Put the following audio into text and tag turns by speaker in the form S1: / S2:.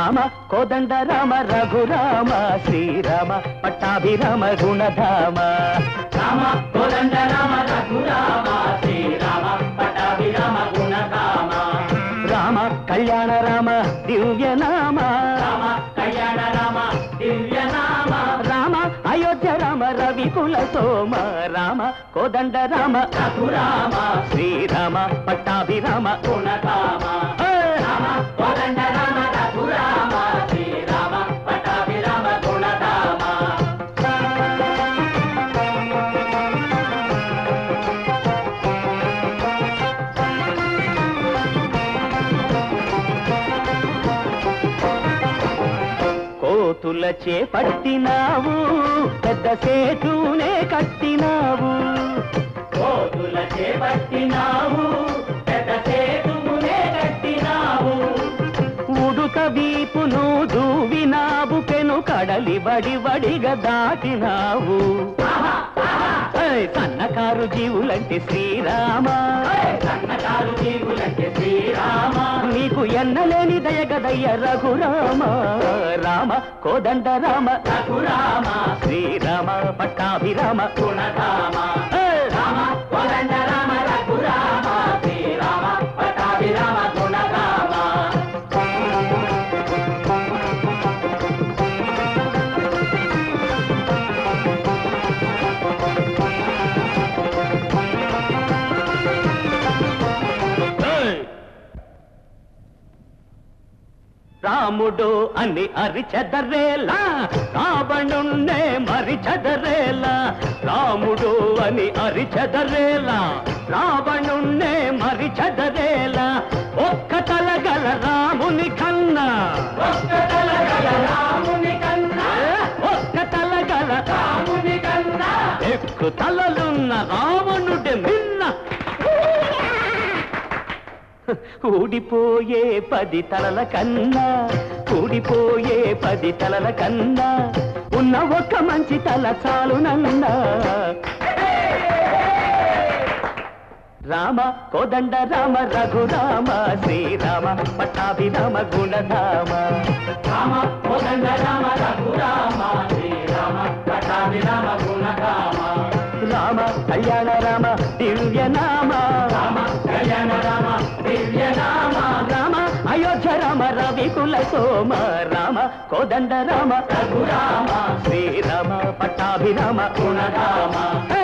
S1: రామ కోదండ రామ రఘురామ శ్రీరామ పట్టాభిరామ గుణధామ రామ కోదండ రామ రఘురామ శ్రీరామ పట్టాభిరామ గుణధామ రామ కళ్యాణ రామ దివ్యనామ రామ కళ్యాణ రామ దివ్యనామ రామ అయోధ్య రామ రవి కుల సోమ రామ కోదండ రామ రఘురామ శ్రీరామ పట్టాభిరామ గుణధామ రామ కోదండ రామ రఘురామ శ్రీరామ పట్టాభిరామ గుణధామ కోతుల చేపట్టినావు పెద్ద సేతునే కట్టినావు కోతుల చేపట్టినావు పెద్ద సేతునే కట్టినావు ఉడుక వీపును దూవినావు పెను కడలి వడి వడిగా దాటినావు ఏయ్, సన్నకారు జీవులంటే శ్రీరామ సన్నకారు జీవులంటే శ్రీరామ నీకు ఎన్నలేని దయగదయ్య రఘురామ రామ కోదండ రామ రఘురామ శ్రీరామ పట్టాభిరామ గుణధామ రామ కోదండ రామ రఘురామ శ్రీరామ పట్టాభిరామ గుణధామ రాముడు అని అరిచెదరేలా రావణున్నే మరిచెదరేలా రాముడు అని అరిచెదరేలా రావణున్నే మరిచెదరేలా ఒక్క తలగల రాముని కన్నా ఒక్క తలగల రాముని కన్నా ఒక్క తలగల రాముని కన్నా ఎక్కు తలలున్న రావణుడి మిన్న ఊడిపోయే పది తలల కన్నా ఊడిపోయే పది తలల కన్నా ఉన్న ఒక్క మంచి తల చాలునన్నా రామ కోదండ రామ రఘురామ శ్రీరామ పట్టాభిరామ గుణధామ రామ కోదండ రామ రఘురామ శ్రీరామ పట్టాభిరామ గుణధామ రామ కళ్యాణ రామ దివ్య నామ రామ కళ్యాణ రామ దివ్య నామ రామ అయోధ్య రామ రవి కుల సోమ రామ కోదండ రామ రఘురామ శ్రీరామ పట్టాభిరామ గుణరామ